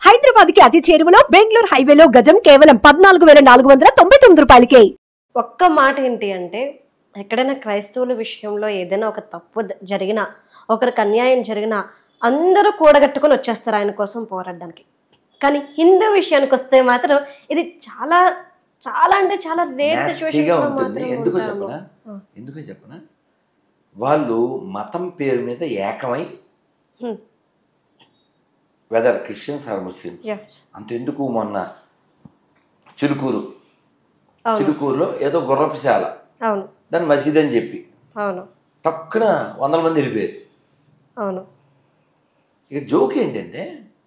హైదరాబాద్ కి అతి చేరువలో బెంగళూరు హైవేలో గజం కేవలం పద్నాలుగు వేల నాలుగు వందల తొంభై తొమ్మిది రూపాయలకే ఒక్క మాట ఏంటి అంటే ఎక్కడైనా క్రైస్తవుల విషయంలో ఏదైనా ఒక తప్పు ద- జరిగినా ఒకరికి అన్యాయం జరిగినా అందరూ కూడగట్టుకొని వచ్చేస్తారు ఆయన కోసం పోరాడడానికి కానీ హిందూ విషయానికి వస్తే మాత్రం ఇది చాలా చాలా అంటే చాలా రేర్ నాస్టీగా ఉంటుంది ఎందుకో చెప్పనా ఎందుకో చెప్పనా వాళ్ళు మతం పేరు మీద ఏకమై వెదర్ క్రిస్టియన్స్ ఆర్ ముస్లిమ్స్ అంతెందుకు మొన్న చిలుకూరు అవును చిలుకూరులో ఏదో గుర్రపుశాల అవును దాన్ని మసీద్ అని చెప్పి అవును టక్కున వందల మంది వెళ్ళిపోయారు అవును ఇక జోక్ ఏంటంటే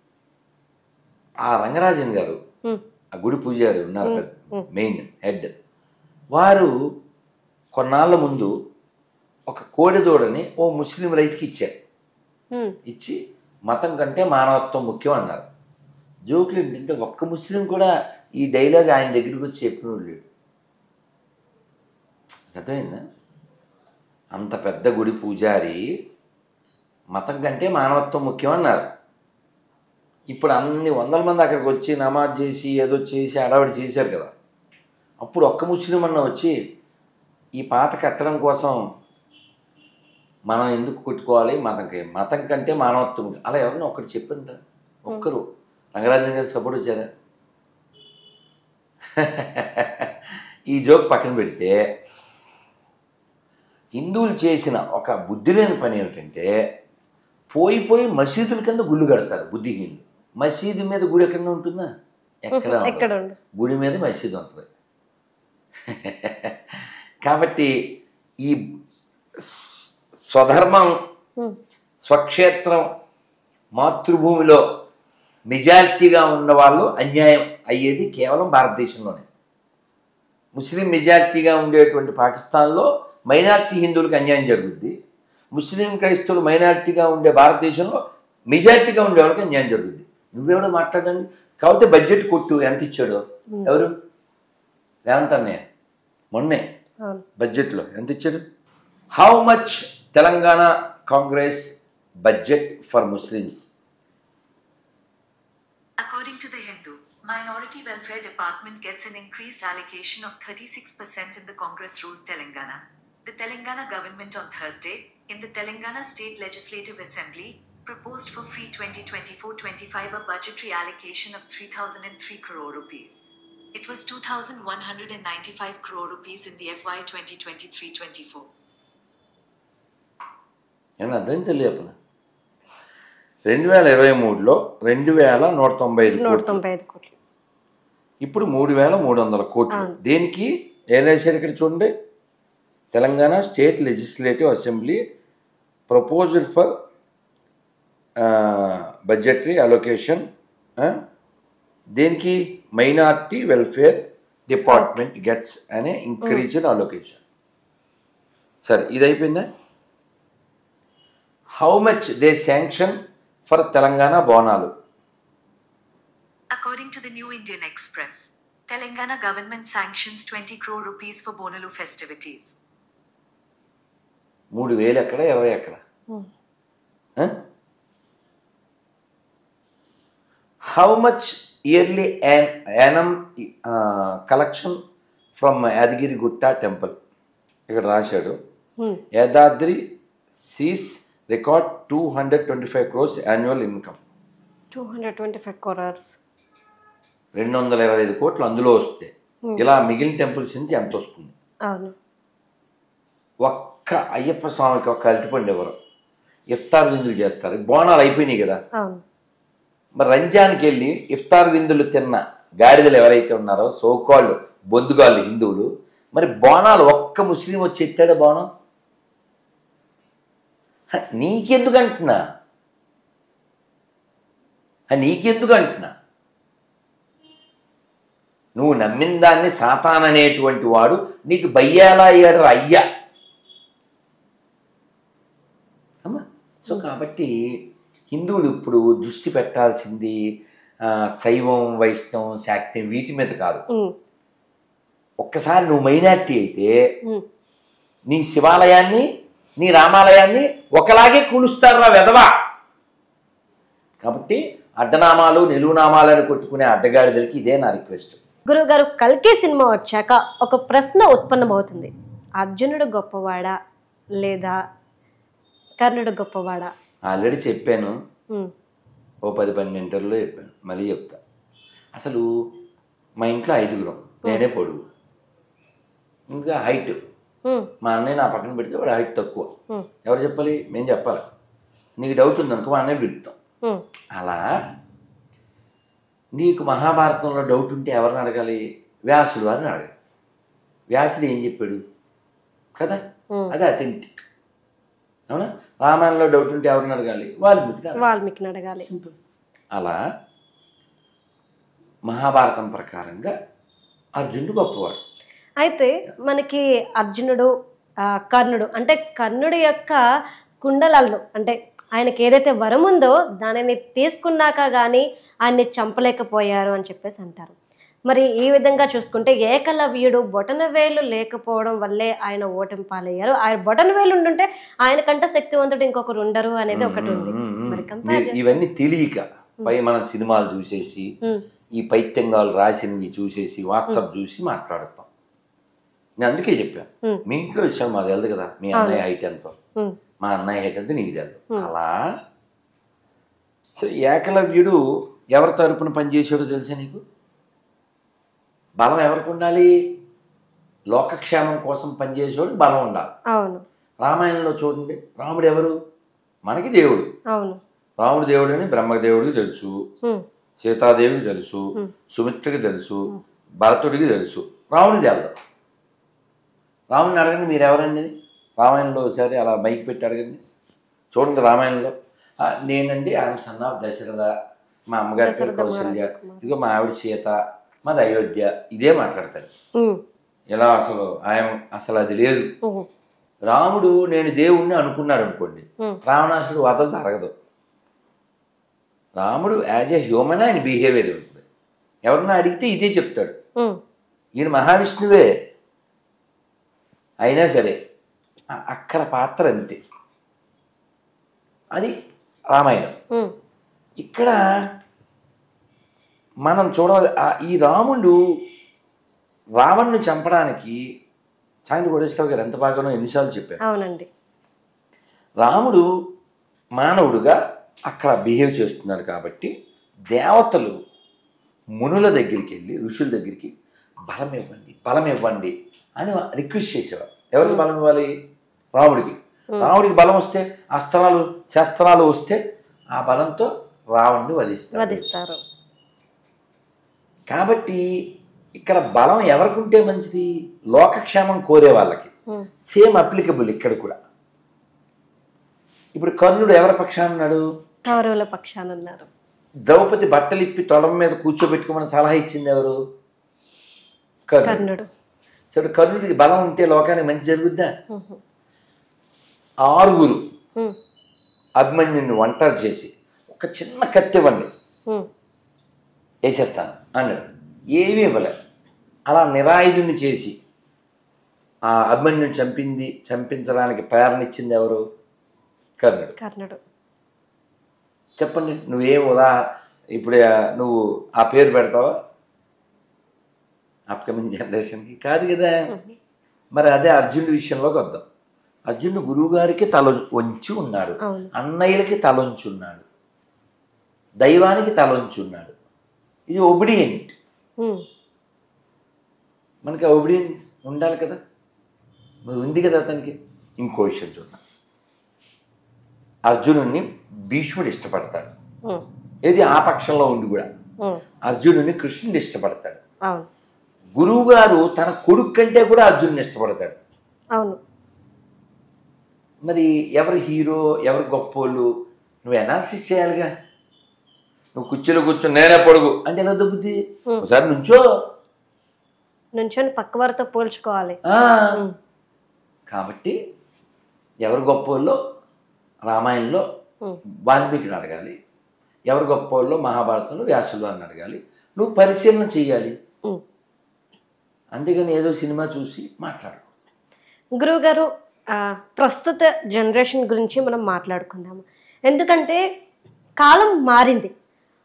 ఆ రంగరాజన్ గారు హ్మ్. ఆ గుడి పూజారి ఉన్నారు పెద్ద మెయిన్ హెడ్ వారు కొన్నాళ్ళ ముందు ఒక కోడెదూడని ఓ ముస్లిం రైతుకి ఇచ్చారు హ్మ్. ఇచ్చి మతం కంటే మానవత్వం ముఖ్యం అన్నారు జోకులు ఏంటంటే ఒక్క ముస్లిం కూడా ఈ డైలాగ్ ఆయన దగ్గరికి వచ్చి చెప్పినోడు లేడు అర్థమైందా అంత పెద్ద గుడి పూజారి మతం కంటే మానవత్వం ముఖ్యం అన్నారు ఇప్పుడు అన్ని వందల మంది అక్కడికి వచ్చి నమాజ్ చేసి ఏదో చేసి అడవాడి చేశారు కదా అప్పుడు ఒక్క ముస్లిం అన్న వచ్చి ఈ పాత కట్టడం కోసం మనం ఎందుకు కొట్టుకోవాలి మతంకి మతం కంటే మానవత్వం అలా ఎవరిని ఒక్కటి చెప్పండి ఒక్కరు రంగరాజన్ గారు సపోర్ట్ వచ్చారా ఈ జోక్ పక్కన పెడితే హిందువులు చేసిన ఒక బుద్ధి లేని పని ఏమిటంటే పోయి పోయి మసీదుల కింద గుళ్ళు కడతారు బుద్ధిహీనులు మసీదు మీద గుడి ఎక్కడ ఉంటుందా ఎక్కడ ఉండదు. ఎక్కడ ఉండు గుడి మీద మసీదు ఉంటుంది కాబట్టి ఈ స్- స్వధర్మం హ్మ్. స్వక్షేత్రం మాతృభూమిలో మెజారిటీగా ఉన్న వాళ్ళు అన్యాయం అయ్యేది కేవలం భారతదేశంలోనే ముస్లిం మెజారిటీగా ఉండేటువంటి పాకిస్తాన్లో మైనారిటీ హిందువులకు అన్యాయం జరుగుద్ది ముస్లిం క్రైస్తవులు మైనారిటీగా ఉండే భారతదేశంలో మెజారిటీగా ఉండే వాళ్ళకి అన్యాయం జరుగుద్ది నువ్వెవడో మాట్లాడండి కాకపోతే బడ్జెట్ కొట్టు ఎంత ఇచ్చాడో ఎవరు రేవంత్ అన్నయ్య మొన్నే అవును బడ్జెట్లో ఎంత ఇచ్చాడు how much Telangana Congress budget for Muslims According to the Hindu, Minority Welfare Department gets an increased allocation of 36% in the Congress ruled Telangana. The Telangana government on Thursday, in the Telangana State Legislative Assembly, proposed for free 2024-25 a budgetary allocation of 3003 crore rupees. It was 2195 crore rupees in the FY 2023-24. నేను అర్థం తెలియపన రెండు వేల ఇరవై మూడులో రెండు వేల నూట తొంభై ఐదు నూట కోట్లు తొంభై ఐదు కోట్లు ఇప్పుడు మూడు వేల మూడు వందల కోట్లు దేనికి ఏం రాశారు ఇక్కడ చూడండి Telangana state legislative assembly proposal for budgetary allocation దేనికి మైనార్టీ వెల్ఫేర్ డిపార్ట్మెంట్ గెట్స్ అనే ఇంక్రీజ్డ్ అలొకేషన్ సరే ఇది అయిపోయిందా how much they sanction for Telangana Bonalu According to the New Indian Express, Telangana government sanctions 20 crore rupees for Bonalu festivities. మూడు వేలు ఎక్కడ ఇరవై ఎక్కడ హౌ మచ్ ఇయర్లీ యానం collection from Yadagiri Gutta temple ఇక్కడ రాశాడు hmm. Yadadri sees record two hundred twenty five crores annual income two hundred twenty five crores రెండు వందల ఇరవై ఐదు కోట్లు అందులో వస్తే ఇలా మిగిలిన టెంపుల్స్ నుంచి ఎంత వస్తుంది అవును ఒక్క అయ్యప్ప స్వామికి ఒక్క అరటిపండు ఎవరు ఇఫ్తార్ విందులు చేస్తారు బోనాలు అయిపోయినాయి కదా అవును మరి రంజాన్కి వెళ్ళి ఇఫ్తార్ విందులు తిన్న గాడిదలు ఎవరైతే ఉన్నారో సోకాళ్ళు బొద్దుగాళ్ళు హిందువులు మరి బోనాలు ఒక్క ముస్లిం వచ్చి ఎత్తాడు బోనం హ, నీకెందుకు అంటున్నా హ, నీకెందుకు అంటున్నా నువ్వు నమ్మిన దాన్ని సాతాన్ అనేటువంటి వాడు నీకు బయ్యాలా అయ్యాడు అయ్యా అమ్మా సో కాబట్టి హిందువులు ఇప్పుడు దృష్టి పెట్టాల్సింది ఆ, శైవం వైష్ణవం శాక్తం వీటి మీద కాదు హ్మ్. ఒక్కసారి నువ్వు మైనార్టీ అయితే హ్మ్. నీ శివాలయాన్ని నీ రామాలయాన్ని ఒకలాగే కూలుస్తారా వెధవా కాబట్టి అడ్డనామాలు నిలువునామాలని కొట్టుకునే అడ్డగాడిదలకి ఇదే నా రిక్వెస్ట్ గురువుగారు కల్కి సినిమా వచ్చాక ఒక ప్రశ్న ఉత్పన్నమవుతుంది అర్జునుడు గొప్పవాడా లేదా కర్ణుడు గొప్పవాడా ఆల్రెడీ చెప్పాను ఉమ్, ఓ పది పన్నెండు ఇంటర్లో చెప్పాను మళ్ళీ చెప్తా అసలు మా ఇంట్లో ఐదుగురం నేనే పొడుగు ఇంకా హైట్ ఉమ్, మా అన్నయ్య నా పక్కన పెడితే వాడు హైట్ తక్కువ ఉమ్, ఎవరు చెప్పాలి మేము చెప్పాలి నీకు డౌట్ ఉందనుకో మా అన్నయ్య పిలుస్తాం ఉమ్, అలా నీకు మహాభారతంలో డౌట్ ఉంటే ఎవరిని అడగాలి వ్యాసుడు అని అడగాలి వ్యాసుడు ఏం చెప్పాడు కదా ఉమ్. అది అథెంటిక్ అవునా రామాయణంలో డౌట్ ఉంటే ఎవరిని అడగాలి వాల్మీకి వాల్మీకిని అడగాలి సింపుల్ అలా మహాభారతం ప్రకారంగా అర్జునుడు గొప్పవాడు అయితే మనకి అర్జునుడు ఆ, కర్ణుడు అంటే కర్ణుడి యొక్క కుండలాలను అంటే ఆయనకి ఏదైతే వరం ఉందో దానిని తీసుకున్నాక కానీ ఆయన్ని చంపలేకపోయారు అని చెప్పేసి అంటారు మరి ఈ విధంగా చూసుకుంటే ఏకలవ్యుడు బొటనవేలు లేకపోవడం వల్లే ఆయన ఓటమి పాలయ్యారు ఆయన బొటనవేలు ఉండుంటే ఆయన కంటే శక్తివంతుడు ఇంకొకరు ఉండరు అనేది ఒకటి ఉంది మరి కంపేర్ మీరు ఇవన్నీ తెలియక పై మనం సినిమాలు చూసేసి ఈ పైత్యంగాలు రాసినవి చూసేసి వాట్సాప్ చూసి మాట్లాడుతాం నేను అందుకే చెప్పాను Hmm. మీ ఇంట్లో విషయాలు మాకు తెలియదు కదా మీ అన్నయ్య హైట్ ఎంతో మా అన్నయ్య హైట్ ఎంతో నీకు తెలియదు అలా సో ఏకలవ్యుడు ఎవరి తరపున పనిచేసాడో తెలుసా నీకు బలం ఎవరికి ఉండాలి లోకక్షేమం కోసం పనిచేసేవాడు బలం ఉండాలి అవును రామాయణంలో చూడండి రాముడు ఎవరు మనకి దేవుడు అవును రాముడు దేవుడు అని బ్రహ్మదేవుడికి తెలుసు ఉమ్, సీతాదేవికి తెలుసు సుమిత్రకి తెలుసు భరతుడికి తెలుసు రాముడికి తెలదు రాముడిని అడగండి మీరు ఎవరండి రామాయణంలో ఒకసారి అలా మైక్ పెట్టి అడగండి చూడండి రామాయణంలో "ఆ, నేనండి ఆయన సన్ ఆఫ్ దశరథ మా అమ్మగారి పేరు దశరథ కౌసల్య మహారాజకుమారి. ఇదిగో మా ఆవిడ సీత మాది అయోధ్య ఇదే మాట్లాడతాడు ఉమ్, ఇలా అసలు ఆయన అసలు అది లేదు ఉమ్, రాముడు నేను దేవుణ్ణి అనుకున్నాడు అనుకోండి Hmm. రావణాసుడు వధ జరగదు రాముడు యాజ్ ఎ హ్యూమన్ ఆయన బిహేవియర్ ఇప్పుడు ఎవరన్నా అడిగితే ఇదే చెప్తాడు ఉమ్, ఈయన మహావిష్ణువే అయినా సరే అ- అక్కడ పాత్ర అంతే అది రామాయణం ఉమ్, ఇక్కడ మనం చూడవాలి ఆ- ఈ రాముడు రావణ్ణి చంపడానికి చాండి కోటేశ్వరరావు గారు ఎంత బాగానో ఎన్నిసార్లు చెప్పారు అవునండి రాముడు మానవుడుగా అక్కడ బిహేవ్ చేస్తున్నాడు కాబట్టి దేవతలు మునుల దగ్గరికి వెళ్ళి ఋషుల దగ్గరికి బలం ఇవ్వండి బలం ఇవ్వండి అని రిక్వెస్ట్ చేసేవారు ఎవరికి బలం ఇవ్వాలి రాముడికి రాముడికి బలం వస్తే అస్త్రాలు శస్త్రాలు వస్తే ఆ బలంతో రావణ్ణి వధిస్తారు వధిస్తారు కాబట్టి ఇక్కడ బలం ఎవరికి ఉంటే మంచిది లోకక్షేమం కోరే వాళ్ళకి ఉమ్, సేమ్ అప్లికబుల్ ఇక్కడ కూడా ఇప్పుడు కర్ణుడు ఎవరి పక్షాన ఉన్నాడు కౌరవుల పక్షాన ఉన్నారు ద్రౌపది బట్టలు ఇప్పి తొడం మీద కూర్చోబెట్టుకోమని సలహా ఇచ్చింది ఎవరు కర్ణుడు కర్ణుడు సరే కర్ణుడికి బలం ఉంటే లోకానికి మంచి జరుగుద్దా ఉహు, ఆరుగురు ఉమ్, అభిమన్యుని ఒంటరి చేసి ఒక చిన్న కత్తి ఇవ్వండి ఉమ్, వేసేస్తాను అన్నాడు ఏమీ ఇవ్వలే అలా నిరాయుధుని చేసి ఆ అభిమన్యుని చంపింది చంపించడానికి ప్రేరణ ఇచ్చింది ఎవరు కర్ణుడు కర్ణుడు చెప్పండి నువ్వేం ఉదాహరణ ఇప్పుడు ఆ, నువ్వు ఆ పేరు పెడతావా అప్కమింగ్ జనరేషన్కి కాదు కదా మరి అదే అర్జునుడి విషయంలోకి వద్దాం అర్జునుడు గురువుగారికి తల వంచి ఉన్నాడు అవును. అన్నయ్యలకి తలొంచి ఉన్నాడు దైవానికి తలొంచి ఉన్నాడు ఇది ఒబిడియంట్ ఉమ్, మనకి ఒబిడియన్స్ ఉండాలి కదా మరి ఉంది కదా అతనికి ఇంకో విషయం చూద్దాం అర్జునుడిని భీష్ముడు ఇష్టపడతాడు ఉమ్, ఏది ఆ పక్షంలో ఉండి కూడా ఉమ్, అర్జునుడిని కృష్ణుడు ఇష్టపడతాడు అవును గురువు గారు తన కొడుకు కంటే కూడా అర్జునుని ఇష్టపడతాడు అవును మరి ఎవరు హీరో ఎవరు గొప్పోళ్ళు నువ్వు అనాలిసిస్ చేయాలిగా నువ్వు కుర్చీలో కూర్చొని నేనే పొడుగు అంటే ఎలా దొబ్బుద్ది ఒకసారి నుంచో నుంచొని పక్క వారితో పోల్చుకోవాలి ఆ. ఉమ్, కాబట్టి ఎవరు గొప్పోళ్ళో రామాయణంలో ఉమ్, వాల్మీకిని అడగాలి ఎవరు గొప్పోళ్ళో మహాభారతంలో వ్యాసులు అని అడగాలి నువ్వు పరిశీలన చేయాలి ఉమ్. అందుకని ఏదో సినిమా చూసి మాట్లాడు గురువుగారు ఆ, ప్రస్తుత జనరేషన్ గురించి మనం మాట్లాడుకుందాము ఎందుకంటే కాలం మారింది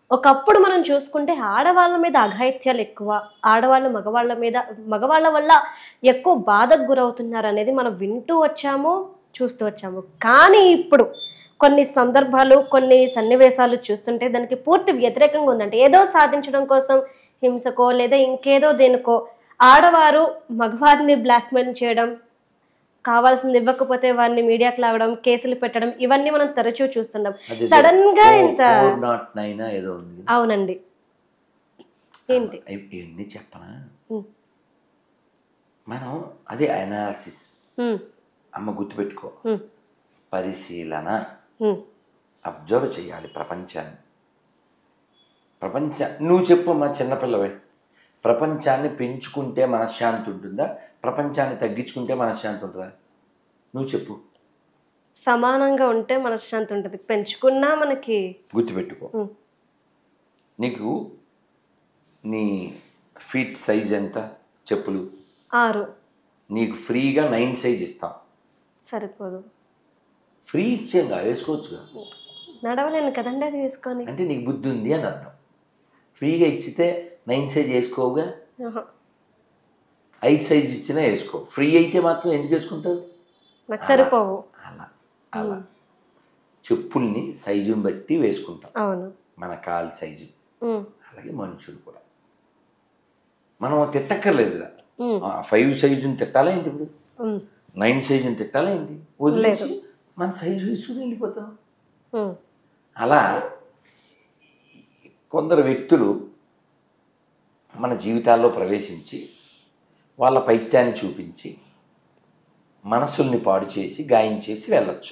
ఒకప్పుడు మనం చూసుకుంటే ఆడవాళ్ళ మీద అఘాయిత్యాలు ఎక్కువ ఆడవాళ్ళు మగవాళ్ళ మీద మగవాళ్ళ వల్ల ఎక్కువ బాధకు గురవుతున్నారు అనేది మనం వింటూ వచ్చాము చూస్తూ వచ్చాము కానీ ఇప్పుడు కొన్ని సందర్భాలు కొన్ని సన్నివేశాలు చూస్తుంటే దానికి పూర్తి వ్యతిరేకంగా ఉందంటే ఏదో సాధించడం కోసం హింసకో లేదా ఇంకేదో దేనికో ఆడవారు మగవారిని బ్లాక్మెయిల్ చేయడం కావాల్సింది ఇవ్వకపోతే వారిని మీడియాకి లాగడం కేసులు పెట్టడం ఇవన్నీ మనం తరచూ చూస్తున్నాం సడన్ గా ఇంత ఫోర్ నాట్ నైన్ ఏదో ఉంది అవునండి ఏంటి అయి- ఇవన్నీ చెప్పనా ఉమ్, మనం అదే అనాలిసిస్ ఉమ్, అమ్మ గుర్తుపెట్టుకో ఉమ్, పరిశీలన ఉమ్, అబ్జర్వ్ చేయాలి ప్రపంచాన్ని ప్రపంచ నువ్వు చెప్పు మా చిన్నపిల్లవే ప్రపంచాన్ని పెంచుకుంటే మనశ్శాంతి ఉంటుందా ప్రపంచాన్ని తగ్గించుకుంటే మనశ్శాంతి ఉంటుందా నువ్వు చెప్పు సమానంగా ఉంటే మనశ్శాంతి ఉంటుంది పెంచుకున్నా మనకి గుర్తుపెట్టుకో ఉమ్, నీకు నీ ఫీట్ సైజ్ ఎంత చెప్పులు ఆరు నీకు ఫ్రీగా నైన్ సైజ్ ఇస్తాం సరిపోదు ఫ్రీ ఇచ్చేంగా వేసుకోవచ్చుగా నడవలేను కదండి అది వేసుకొని అంటే నీకు బుద్ధి ఉంది అని అర్థం ఫ్రీగా ఇచ్చితే నైన్ సైజ్ వేసుకోవుగా ఆహా. ఐదు సైజ్ ఇచ్చినా వేసుకో ఫ్రీ అయితే మాత్రం ఎందుకు వేసుకుంటావు నాకు సరిపోవు అలా అలా చెప్పుల్ని సైజుని బట్టి వేసుకుంటాం అవును మన కాలు సైజు ఉమ్, అలాగే మనుషులు కూడా మనం తిట్టక్కర్లేదు ఉమ్, ఫైవ్ సైజుని తిట్టాలా ఏంటి ఇప్పుడు ఉమ్, నైన్ సైజుని తిట్టాలా ఏంటి వదిలేసి మన సైజు వేసుకుని వెళ్ళిపోతాం ఉమ్, అలా కొందరు వ్యక్తులు మన జీవితాల్లో ప్రవేశించి వాళ్ళ పైత్యాన్ని చూపించి మనసుల్ని పాడు చేసి గాయం చేసి వెళ్ళొచ్చు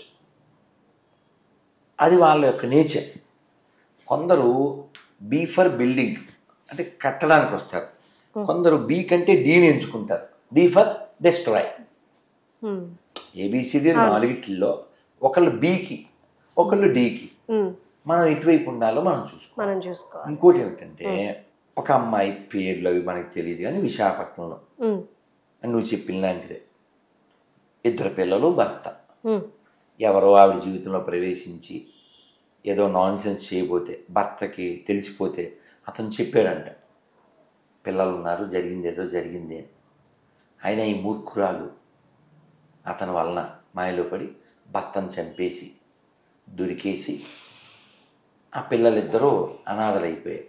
అది వాళ్ళ యొక్క నేచర్ కొందరు బీ ఫర్ బిల్డింగ్ అంటే కట్టడానికి వస్తారు కొందరు బీ కంటే డీని ఎంచుకుంటారు D for destroy um, A B C D నాలుగిట్లో ఒకళ్ళు బీకి ఒకళ్ళు డీకి ఉమ్, మనం ఎటువైపు ఉండాలో మనం చూసుకోవాలి మనం చూసుకోవాలి ఇంకోటి ఏమిటంటే ఒక అమ్మాయి పేర్లు అవి మనకి తెలియదు కానీ విశాఖపట్నంలో ఉమ్, అని నువ్వు చెప్పిన లాంటిదే ఇద్దరు పిల్లలు భర్త ఉమ్, ఎవరో ఆవిడ జీవితంలో ప్రవేశించి ఏదో నాన్ సెన్స్ చేయబోతే భర్తకి తెలిసిపోతే అతను చెప్పాడంట పిల్లలు ఉన్నారు జరిగింది ఏదో జరిగింది అని ఆయన ఈ మూర్ఖురాలు అతని వలన మాయలో పడి భర్తను చంపేసి దొరికేసి ఆ పిల్లలిద్దరూ అనాథలైపోయారు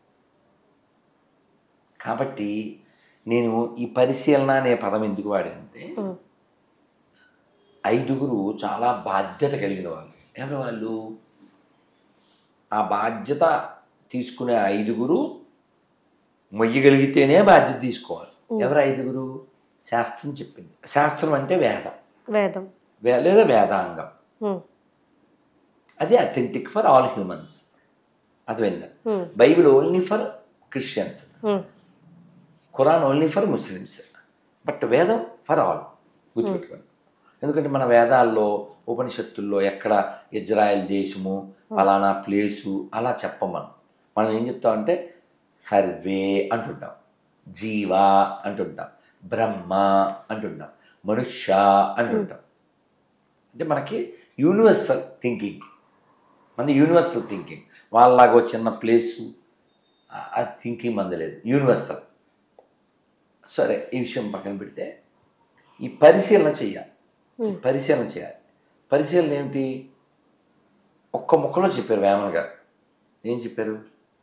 కాబట్టి నేను ఈ పరిశీలన అనే పదం ఎందుకు వాడానంటే ఉమ్, ఐదుగురు చాలా బాధ్యత కలిగిన వాళ్ళు ఎవరు వాళ్ళు ఆ బాధ్యత తీసుకునే ఐదుగురు మొయ్యగలిగితేనే బాధ్యత తీసుకోవాలి ఎవరు ఐదుగురు శాస్త్రం చెప్పింది శాస్త్రం అంటే వేదం వేదం వే- లేదా వేదాంగం ఉమ్, అది అథెంటిక్ ఫర్ ఆల్ హ్యూమన్స్ అర్థమైందా um, Bible only for Christians um, Quran only for Muslims but వేదం ఫర్ ఆల్ గుర్తుపెట్టుకోండి ఎందుకంటే మన వేదాల్లో ఉపనిషత్తుల్లో ఎక్కడ ఇజ్రాయెల్ దేశము ఫలానా ప్లేసు అలా చెప్పం మనం మనం ఏం చెప్తామంటే సర్వే అంటుంటాం జీవ అంటుంటాం బ్రహ్మ అంటుంటాం మనుష్య అంటుంటాం అంటే మనకి యూనివర్సల్ థింకింగ్ మన యూనివర్సల్ థింకింగ్ వాళ్ళలాగో చిన్న ప్లేసు ఆ థింకింగ్ మంది లేదు యూనివర్సల్ సరే ఈ విషయం పక్కన పెడితే ఈ పరిశీలన చేయాలి ఈ పరిశీలన చేయాలి పరిశీలన ఏమిటి ఒక్క ముక్కలో చెప్పారు వేమన గారు ఏం చెప్పారు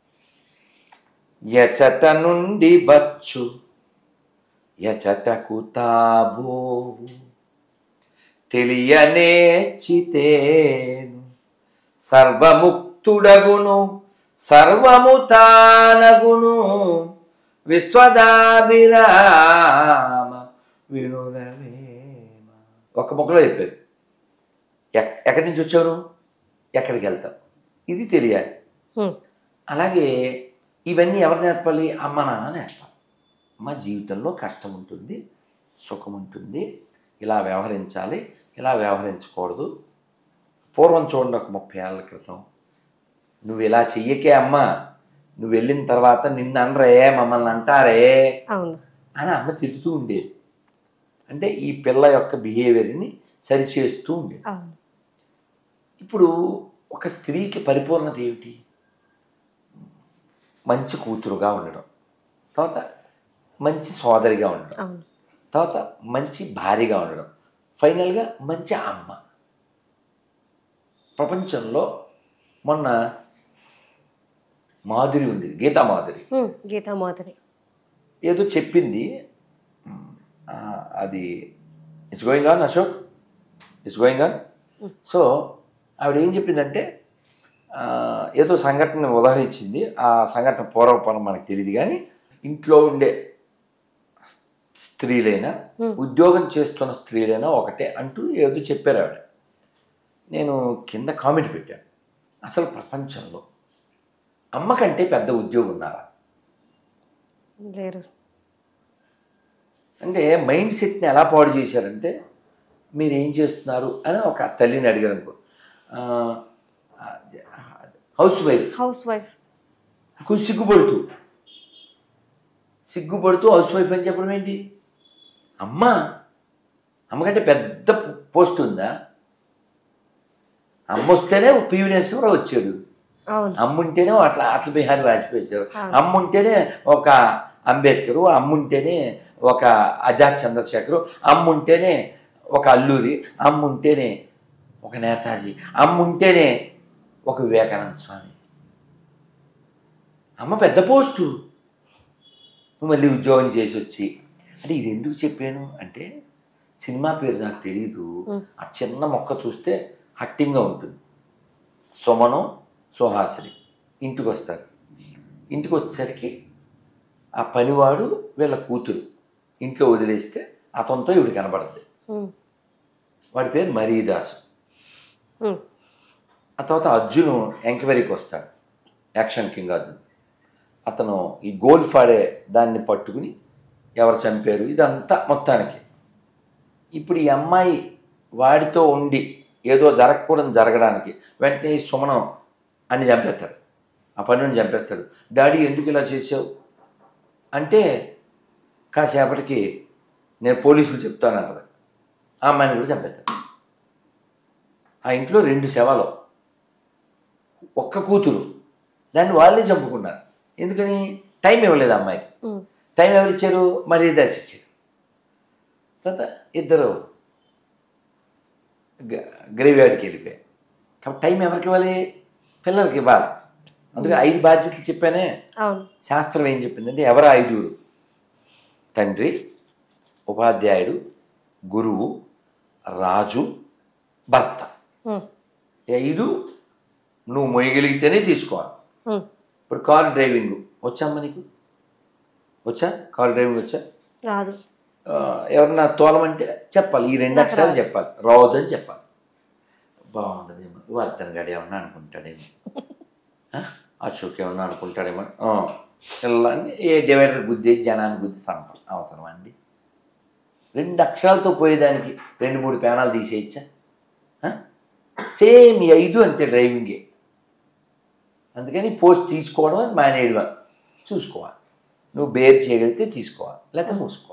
యచట నుండి వచ్చు యచటకు తాబోవు తెలియనేచితేను సర్వముక్తుడగును సర్వము తానగును విశ్వదాభిరామ వినురవేమ ఒక మొక్కలో చెప్పారు ఎక్- ఎక్కడి నుంచి వచ్చావు ఎక్కడికి వెళ్తావు ఇది తెలియాలి ఉమ్, అలాగే ఇవన్నీ ఎవరు నేర్పాలి అమ్మ నాన్న నేర్పాలి అమ్మ జీవితంలో కష్టం ఉంటుంది సుఖం ఉంటుంది ఇలా వ్యవహరించాలి ఇలా వ్యవహరించకూడదు పూర్వం చూడండి ఒక ముప్పై ఏళ్ళ క్రితం నువ్వు ఇలా చెయ్యకే అమ్మ నువ్వు వెళ్ళిన తర్వాత నిన్ను అనరే మమ్మల్ని అంటారే అవును అని అమ్మ తిడుతూ ఉండేది అంటే ఈ పిల్ల యొక్క బిహేవియర్ని సరిచేస్తూ ఉండేది అవును ఇప్పుడు ఒక స్త్రీకి పరిపూర్ణత ఏమిటి మంచి కూతురుగా ఉండడం తర్వాత మంచి సోదరిగా ఉండడం అవును తర్వాత మంచి భార్యగా ఉండడం ఫైనల్గా మంచి అమ్మ ప్రపంచంలో మొన్న మాధురి ఉంది గీతా మాధురి హ్మ్, గీతా మాధురి ఏదో చెప్పింది మ్, ఆ, అది it's going on Ashok it's going on so ఆవిడ ఏం చెప్పిందంటే ఆ, ఏదో సంఘటన ఉదాహరించింది ఆ సంఘటన పూర్వపరం మనకు తెలియదు కానీ ఇంట్లో ఉండే స్త్రీలైనా ఉద్యోగం చేస్తున్న స్త్రీలైనా ఒకటే అంటూ ఏదో చెప్పారు ఆవిడ నేను కింద కామెంట్ పెట్టాను అసలు ప్రపంచంలో అమ్మ కంటే పెద్ద ఉద్యోగం ఉన్నారా లేరు అంటే మైండ్ సెట్ని ఎలా పాడు చేశారంటే మీరు ఏం చేస్తున్నారు అని ఒక తల్లిని అడిగారు అనుకో ఆ, హౌస్ వైఫ్ హౌస్ వైఫ్ కొంచెం సిగ్గుపడుతూ సిగ్గుపడుతూ హౌస్ వైఫ్ అని చెప్పడం ఏంటి అమ్మ అమ్మకంటే పెద్ద పోస్ట్ ఉందా అమ్మ వస్తేనే పివి నరసింహరావు వచ్చాడు అవును అమ్ముంటేనే అట్లా అట్ల బిహారీ వాజ్పేయి వచ్చారు అమ్ముంటేనే ఒక అంబేద్కరు అమ్ముంటేనే ఒక ఆజాద్ చంద్రశేఖరు అమ్ముంటేనే ఒక అల్లూరి అమ్ముంటేనే ఒక నేతాజీ అమ్ముంటేనే ఒక వివేకానంద స్వామి అమ్మ పెద్ద పోస్టు నువ్వు మళ్ళీ ఉద్యోగం చేసి వచ్చి అంటే ఇది ఎందుకు చెప్పాను అంటే సినిమా పేరు నాకు తెలియదు ఆ చిన్న మొక్క చూస్తే హట్టింగ్గా ఉంటుంది సుమనం సుహాసిని ఇంటికి వస్తారు ఇంటికి వచ్చేసరికి ఆ పనివాడు వీళ్ళ కూతురు ఇంట్లో వదిలేస్తే అతనితో ఇవిడు కనబడుద్ది హ్మ్, వాడి పేరు మరీదాసు హ్మ్, ఆ తర్వాత అర్జును ఎంక్వైరీకి వస్తాడు యాక్షన్ కింగ్ అర్జున్ అతను ఈ గోల్ఫ్ ఆడే దాన్ని పట్టుకుని ఎవరు చంపారు ఇదంతా మొత్తానికి ఇప్పుడు ఈ అమ్మాయి వాడితో ఉండి ఏదో జరగకూడదు జరగడానికి వెంటనే ఈ సుమనం అన్ని చంపేస్తాడు ఆ పన్నుని చంపేస్తాడు డాడీ ఎందుకు ఇలా చేసావు అంటే కాసేపటికి నేను పోలీసులు చెప్తానంటది ఆ అమ్మాయిని కూడా చంపేస్తాడు ఆ ఇంట్లో రెండు శవాలు ఒక్క కూతురు దాన్ని వాళ్ళే చంపుకున్నారు ఎందుకని టైం ఇవ్వలేదు అమ్మాయికి హ్మ్. టైం ఎవరు ఇచ్చారు మరి దాసి ఇచ్చారు తర్వాత ఇద్దరు గ్రేవ్ యార్డ్కి వెళ్ళిపోయారు కాబట్టి టైం ఎవరికి ఇవ్వాలి పిల్లలకి ఇవ్వాలి అందుకే ఐదు బాధ్యతలు చెప్పానే అవును శాస్త్రం ఏం చెప్పిందంటే ఎవరు ఐదుగురు తండ్రి ఉపాధ్యాయుడు గురువు రాజు భర్త హ్మ్, ఈ ఐదు నువ్వు మొయ్యగలిగితేనే తీసుకోవాలి హ్మ్. ఇప్పుడు కార్ డ్రైవింగ్ వచ్చామ్మా నీకు వచ్చా కార్ డ్రైవింగ్ వచ్చా రాదు ఆ, ఎవరన్నా తోలమంటే చెప్పాలి ఈ రెండు అక్షరాలు చెప్పాలి రావద్దు అని చెప్పాలి బాగుండదేమో వర్ధన్ గడి ఏమన్నా అనుకుంటాడేమో ఆ? అశోక్ ఏమన్నా అనుకుంటాడేమో ఆ, ఇలా అని ఏ డివైడర్ గుద్ది జనాన్ని గుద్ది సంపాలి అవసరం అండి రెండు అక్షరాలతో పోయేదానికి రెండు మూడు పేనాలు తీసేయచ్చా ఆ? సేమ్ ఈ ఐదు అంతే డ్రైవింగే అందుకని పోస్ట్ తీసుకోవడం మానేయడం చూసుకోవాలి నువ్వు బేర్ చేయగలిగితే తీసుకోవాలి లేకపోతే మూసుకోవాలి